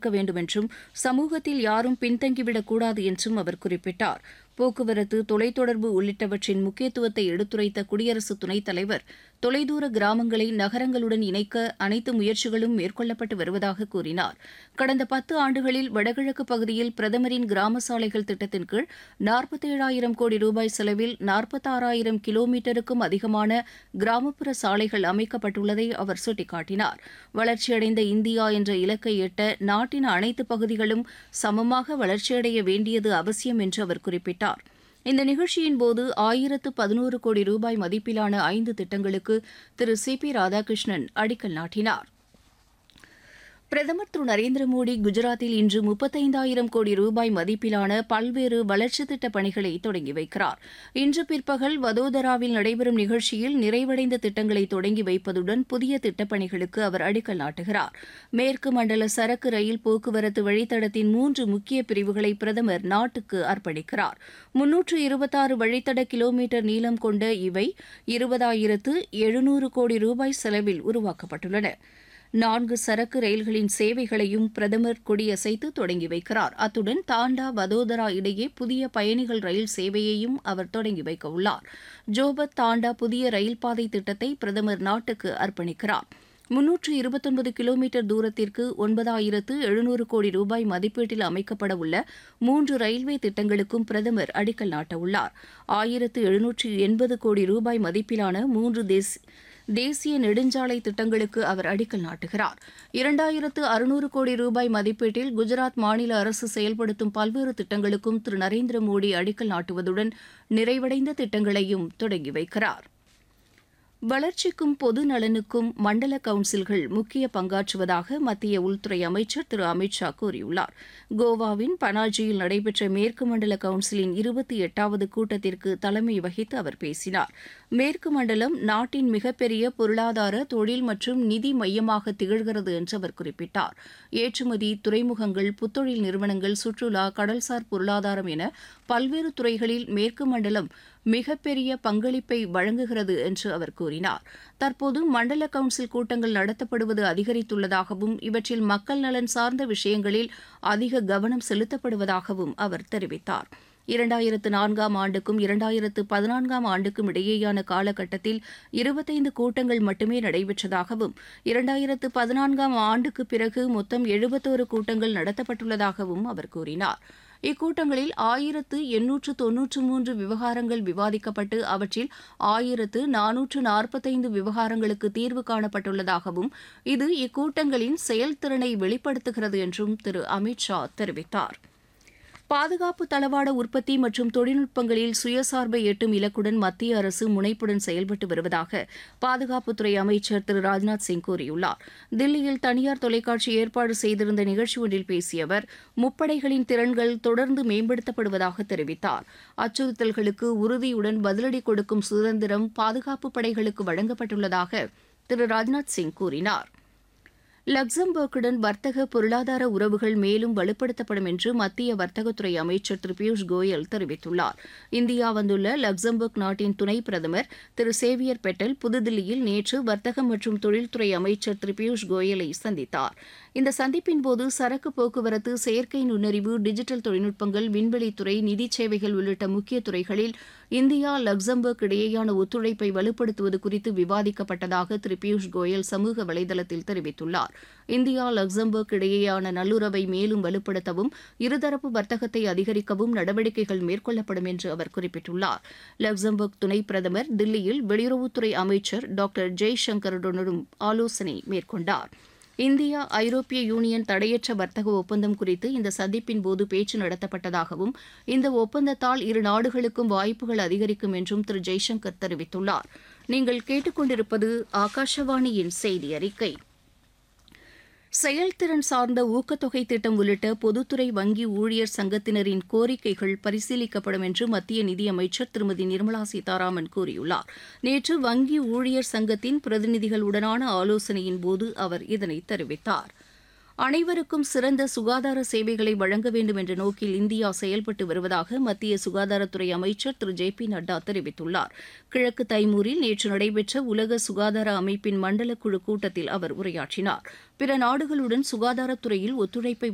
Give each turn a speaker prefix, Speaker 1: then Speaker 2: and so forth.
Speaker 1: இருக்க வேண்டும் என்றும் சமூகத்தில் யாரும் பின்தங்கிவிடக் கூடாது என்றும் அவர் குறிப்பிட்டார் போக்குவரத்து தொலைத்தொடர்பு உள்ளிட்டவற்றின் முக்கியத்துவத்தை எடுத்துரைத்த குடியரசு துணைத் தலைவர் தொலைதூர கிராமங்களை நகரங்களுடன் இணைக்க அனைத்து முயற்சிகளும் மேற்கொள்ளப்பட்டு வருவதாக கூறினார் கடந்த பத்து ஆண்டுகளில் வடகிழக்கு பகுதியில் பிரதமரின் கிராம சாலைகள் திட்டத்தின் கீழ் நாற்பத்தேழாயிரம் கோடி ரூபாய் செலவில் நாற்பத்தாறாயிரம் கிலோமீட்டருக்கும் அதிகமான கிராமப்புற சாலைகள் அமைக்கப்பட்டுள்ளதை அவர் சுட்டிக்காட்டினார் வளர்ச்சியடைந்த இந்தியா என்ற இலக்கை எட்ட நாட்டின் அனைத்து பகுதிகளும் சமமாக வளர்ச்சியடைய வேண்டியது அவசியம் என்று அவர் குறிப்பிட்டார் இந்த நிகழ்ச்சியின் போது ஆயிரத்து பதினோரு கோடி ரூபாய் மதிப்பிலான ஐந்து திட்டங்களுக்கு திரு சி பி ராதாகிருஷ்ணன் அடிக்கல் நாட்டினார் பிரதமர் திரு நரேந்திர மோடி குஜராத்தில் இன்று முப்பத்தைந்தாயிரம் கோடி ரூபாய் மதிப்பிலான பல்வேறு வளர்ச்சித் திட்டப் பணிகளை தொடங்கி வைக்கிறார் இன்று பிற்பகல் வதோதராவில் நடைபெறும் நிகழ்ச்சியில் நிறைவடைந்த திட்டங்களை தொடங்கி வைப்பதுடன் புதிய திட்டப்பணிகளுக்கு அவர் அடிக்கல் நாட்டுகிறார் மேற்கு மண்டல சரக்கு ரயில் போக்குவரத்து வழித்தடத்தின் மூன்று முக்கிய பிரிவுகளை பிரதமர் நாட்டுக்கு அர்ப்பணிக்கிறார் முன்னூற்று இருபத்தாறு வழித்தட கிலோமீட்டர் நீளம் கொண்ட இவை இருபதாயிரத்து எழுநூறு கோடி ரூபாய் செலவில் உருவாக்கப்பட்டுள்ளன நான்கு சரக்கு ரயில்களின் சேவைகளையும் பிரதமர் கொடியசைத்து தொடங்கி வைக்கிறார் அத்துடன் தாண்டா வதோதரா இடையே புதிய பயணிகள் ரயில் சேவையையும் அவர் தொடங்கி வைக்க உள்ளார் ஜோபத் தாண்டா புதிய ரயில் பாதை திட்டத்தை பிரதமர் நாட்டுக்கு அர்ப்பணிக்கிறார் முன்னூற்று இருபத்தொன்பது கிலோமீட்டர் தூரத்திற்கு ஒன்பதாயிரத்து எழுநூறு கோடி ரூபாய் மதிப்பீட்டில் அமைக்கப்பட உள்ள மூன்று ரயில்வே திட்டங்களுக்கும் பிரதமர் அடிக்கல் நாட்டவுள்ளார் ஆயிரத்து எழுநூற்று எண்பது கோடி ரூபாய் மதிப்பிலான மூன்று தேசிய தேசிய நெடுஞ்சாலை திட்டங்களுக்கு அவர் அடிக்கல் நாட்டுகிறார் இரண்டாயிரத்து அறுநூறு கோடி ரூபாய் மதிப்பீட்டில் குஜராத் மாநில அரசு செயல்படுத்தும் பல்வேறு திட்டங்களுக்கும் திரு நரேந்திர மோடி அடிக்கல் நாட்டுவதுடன் நிறைவடைந்த திட்டங்களையும் தொடங்கி வைக்கிறார் வளர்ச்சிக்கும் பொது நலனுக்கும் மண்டல கவுன்சில்கள் முக்கிய பங்காற்றுவதாக மத்திய உள்துறை அமைச்சர் திரு அமித் ஷா கூறியுள்ளார் கோவாவின் பனாஜியில் நடைபெற்ற மேற்கு மண்டல கவுன்சிலின் இருபத்தி எட்டாவது கூட்டத்திற்கு தலைமை வகித்து அவர் பேசினார் மேற்கு மண்டலம் நாட்டின் மிகப்பெரிய பொருளாதார தொழில் மற்றும் நிதி மையமாக திகழ்கிறது என்று அவர் குறிப்பிட்டார் ஏற்றுமதி துறைமுகங்கள் புத்தொழில் நிறுவனங்கள் சுற்றுலா கடல்சார் பொருளாதாரம் என பல்வேறு துறைகளில் மேற்கு மண்டலம் மிகப்பெரிய பங்களிப்பை வழங்குகிறது என்று அவர் கூறினார் தற்போது மண்டல கவுன்சில் கூட்டங்கள் நடத்தப்படுவது அதிகரித்துள்ளதாகவும் இவற்றில் மக்கள் நலன் சார்ந்த விஷயங்களில் அதிக கவனம் செலுத்தப்படுவதாகவும் அவர் தெரிவித்தார் இரண்டாயிரத்து நான்காம் ஆண்டுக்கும் இரண்டாயிரத்து பதினான்காம் ஆண்டுக்கும் இடையேயான காலகட்டத்தில் இருபத்தைந்து கூட்டங்கள் மட்டுமே நடைபெற்றதாகவும் இரண்டாயிரத்து பதினான்காம் ஆண்டுக்கு பிறகு மொத்தம் எழுபத்தோரு கூட்டங்கள் நடத்தப்பட்டுள்ளதாகவும் அவர் கூறினார் இக்கூட்டங்களில் ஆயிரத்து எண்ணூற்று தொன்னூற்று மூன்று விவகாரங்கள் விவாதிக்கப்பட்டு அவற்றில் ஆயிரத்து நானூற்று நாற்பத்தைந்து விவகாரங்களுக்கு தீர்வு காணப்பட்டுள்ளதாகவும் இது இக்கூட்டங்களின் செயல்திறனை வெளிப்படுத்துகிறது என்றும் திரு அமித் ஷா தெரிவித்தார் பாதுகாப்பு தளவாட உற்பத்தி மற்றும் தொழில்நுட்பங்களில் சுயசார்பை எட்டும் இலக்குடன் மத்திய அரசு முனைப்புடன் செயல்பட்டு வருவதாக பாதுகாப்புத்துறை அமைச்சர் திரு ராஜ்நாத் சிங் கூறியுள்ளார் தில்லியில் தனியார் தொலைக்காட்சி ஏற்பாடு செய்திருந்த நிகழ்ச்சி ஒன்றில் பேசிய அவர் முப்படைகளின் திறன்கள் தொடர்ந்து மேம்படுத்தப்படுவதாக தெரிவித்தார் அச்சுறுத்தல்களுக்கு உறுதியுடன் பதிலடி கொடுக்கும் சுதந்திரம் பாதுகாப்பு படைகளுக்கு வழங்கப்பட்டுள்ளதாக திரு ராஜ்நாத் சிங் கூறினார் லக்சம்பர்க்குடன் வர்த்தக பொருளாதார உறவுகள் மேலும் வலுப்படுத்தப்படும் என்று மத்திய வர்த்தகத்துறை அமைச்சர் திரு பியூஷ் கோயல் தெரிவித்துள்ளார் இந்தியா வந்துள்ள லக்சம்பர்க் நாட்டின் துணை பிரதமர் திரு சேவியர் பெட்டல் புதுதில்லியில் நேற்று வர்த்தகம் மற்றும் தொழில்துறை அமைச்சர் திரு பியூஷ் கோயலை சந்தித்தார் இந்த சந்திப்பின் போது சரக்கு போக்குவரத்து செயற்கை நுண்ணறிவு டிஜிட்டல் தொழில்நுட்பங்கள் விண்வெளித்துறை நிதி சேவைகள் உள்ளிட்ட முக்கிய துறைகளில் இந்தியா லக்சம்பர்க் இடையேயான ஒத்துழைப்பை வலுப்படுத்துவது குறித்து விவாதிக்கப்பட்டதாக திரு பியூஷ் கோயல் சமூக வலைதளத்தில் தெரிவித்துள்ளார் இந்தியா லக்சம்பர்க் இடையேயான நல்லுறவை மேலும் வலுப்படுத்தவும் இருதரப்பு வர்த்தகத்தை அதிகரிக்கவும் நடவடிக்கைகள் மேற்கொள்ளப்படும் என்று அவர் குறிப்பிட்டுள்ளார் லக்சம்பர்க் துணை பிரதமர் தில்லியில் வெளியுறவுத்துறை அமைச்சர் டாக்டர் ஜெய்சங்கருடனும் ஆலோசனை மேற்கொண்டார் இந்தியா ஐரோப்பிய யூனியன் தடையற்ற வர்த்தக ஒப்பந்தம் குறித்து இந்த சந்திப்பின் போது பேச்சு நடத்தப்பட்டதாகவும் இந்த ஒப்பந்தத்தால் இரு நாடுகளுக்கும் வாய்ப்புகள் அதிகரிக்கும் என்றும் திரு ஜெய்சங்கர் தெரிவித்துள்ளார் நீங்கள் கேட்டுக்கொண்டிருப்பது ஆகாஷவாணியின் செய்தி அறிக்கை செயல்திறன் சார்ந்த ஊக்கத்தொகை திட்டம் உள்ளிட்ட பொதுத்துறை வங்கி ஊழியர் சங்கத்தினரின் கோரிக்கைகள் பரிசீலிக்கப்படும் என்று மத்திய நிதியமைச்சர் திருமதி நிர்மலா சீதாராமன் கூறியுள்ளார் நேற்று வங்கி ஊழியர் சங்கத்தின் பிரதிநிதிகளுடனான ஆலோசனையின் போது அவர் இதனை தெரிவித்தார் அனைவருக்கும் சிறந்த சுகாதார சேவைகளை வழங்க வேண்டும் என்ற நோக்கில் இந்தியா செயல்பட்டு வருவதாக மத்திய சுகாதாரத்துறை அமைச்சர் திரு ஜே பி நட்டா தெரிவித்துள்ளார் கிழக்கு தைமூரில் நேற்று நடைபெற்ற உலக சுகாதார அமைப்பின் மண்டல குழு கூட்டத்தில் அவர் உரையாற்றினார் பிற நாடுகளுடன் சுகாதாரத்துறையில் ஒத்துழைப்பை